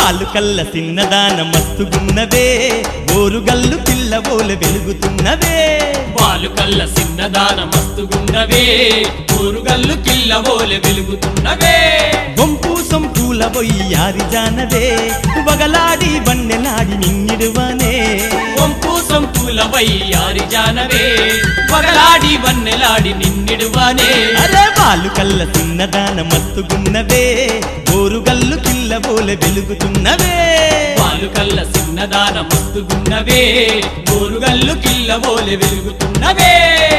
వాళ్ళు కల్ల చిన్నదాన మస్తుగున్నవే ఓరుగల్లు పిల్లవోల వెలుగుతున్నవే పాలు కల్ల సిన్నదాన మస్తుగున్నవే ఊరుగల్లు కిల్లవోలె వెలుగుతున్నవే వంపు సొంపూల బొయ్యారి జానవే వగలాడి వన్నెలాడి నిన్నిడువనే వంపు సంపూల వయ్యారి జానవే పగలాడి వన్నెలాడి నిన్నిడువానే అరే వాళ్ళు కల్ల చిన్నదాన మస్తుగున్నవే ఓరుగల్లు పిల్లవోల వెలుగుతున్నవే పాలు కల్ల సిన్నదాన మస్తుగున్నవే ఊరుగల్లు కిల్లవోలె వెలుగుతున్నవే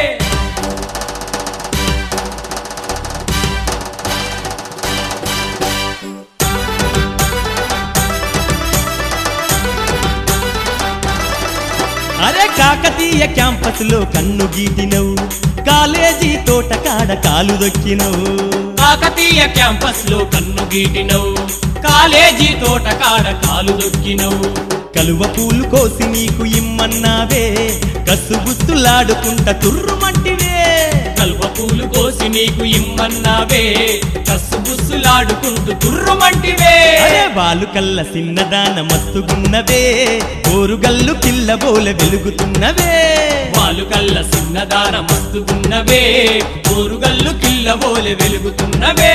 అరే కాకతీయ క్యాంపస్ లో కన్ను గీటినవు కాలేజీ తోట కాడ కాలు దొక్కినవు కాకతీయ క్యాంపస్ లో కన్ను గీటినవు కాలేజీ తోట కాడ కాలు దొక్కినవు కలువ పూలు కోసి నీకు ఇమ్మన్నావే కసుబుస్తులాడుకుంట తుర్రుమంటివే కల్వ పూలు కోసి నీకు ఇమ్మన్నావే కస్సు బుస్సులాడుకుంటూ తుర్రుమంటివే అరే వాళ్ళు కల్ల చిన్నదాన మస్తుగున్నవే ఓరుగల్లు పిల్లబోల వెలుగుతున్నవే వాళ్ళు కల్ల సిన్నదాన మస్తుగున్నవే ఊరుగల్లు కిల్లబోలె వెలుగుతున్నవే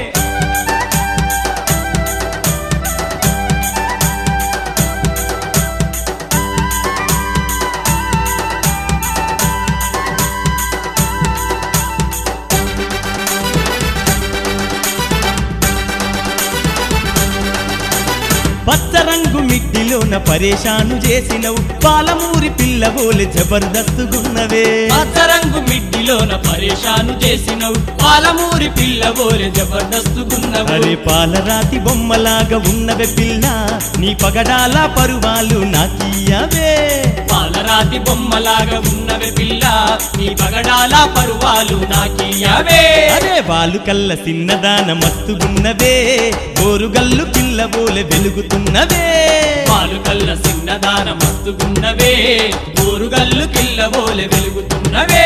పచ్చరంగు మిడ్డిలోన పరేషాను చేసినవు పాలమూరి పిల్లబోలె జబర్దస్తుగున్నవే పచ్చరంగు మిడ్డిలోన పరేషాను చేసినవు పాలమూరి పిల్లబోలె జబర్దస్తుగున్నవు అరే పాలరాతి బొమ్మలాగా ఉన్నవే పిల్ల నీ పగడాల పరువాలు నాకియ్యవే పాలరాతి బొమ్మలాగా ఉన్నవే పిల్ల నీ పగడాల పరువాలు నాకియావే అరే వాళ్ళు కల్ల చిన్నదాన మస్తుగున్నవే గోరుగల్లు పిల్లబోలె వెలుగుతున్నవే పాలు కల్ల సిన్నదాన మస్తుగున్నవే ఊరుగల్లు కిల్లబోలె వెలుగుతున్నవే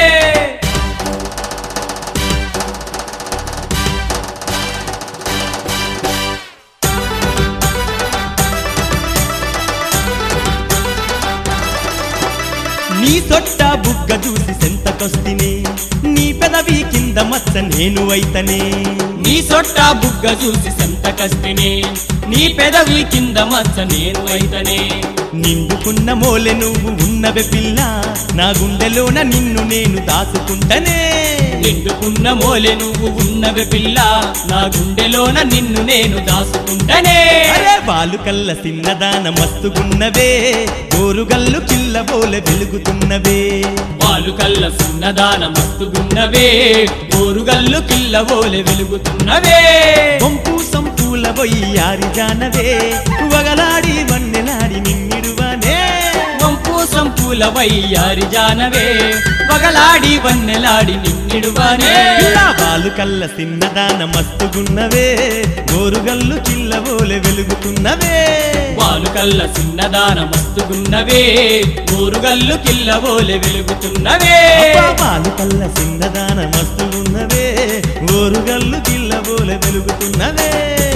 నీ తొట్ట బుగ్గ చూసి సెంతకొస్తినే నీ పెదవి కింద మచ్చ నేను అయితనే నీ సొట్ట బుగ్గ చూసి సంతకస్తినే నీ పెదవి కింద మచ్చ నేను అయితనే నిండుకున్న మోలె నువ్వు ఉన్నవే పిల్ల నా గుండెలోన నిన్ను నేను దాచుకుంటనే నిండుకున్న మోలె నువ్వు ఉన్నవే పిల్ల నా గుండెలోన నిన్ను నేను దాసుకుంటనే అరే వాళ్ళు కల్ల చిన్నదాన మస్తుగున్నవే గోరుగల్లు కిల్లబోలె వెలుగుతున్నవే పాలు కల్ల సున్నదాన మస్తుగున్నవే ఊరుగల్లు కిల్లబోలె వెలుగుతున్నవే వంపు సంపూల బొయ్యారి జానవే వగలాడి వన్నెలాడి నిన్నిడువనే వంపు సంపూల వయ్యారి జానవే పగలాడి వన్నెలాడి నిన్నిడువానే పిల్ల వాళ్ళు కల్ల చిన్నదాన మస్తుగున్నవే గోరుగల్లు కిల్లబోలె వెలుగుతున్నవే పాలు కల్ల సిన్నదాన మస్తుగున్నవే ఊరుగల్లు కిల్లబోలె వెలుగుతున్నవే అబ్బా, వాళ్ళు కల్ల చిన్నదాన మస్తుగున్నవే గోరుగల్లు కిల్లబోలె వెలుగుతున్నవే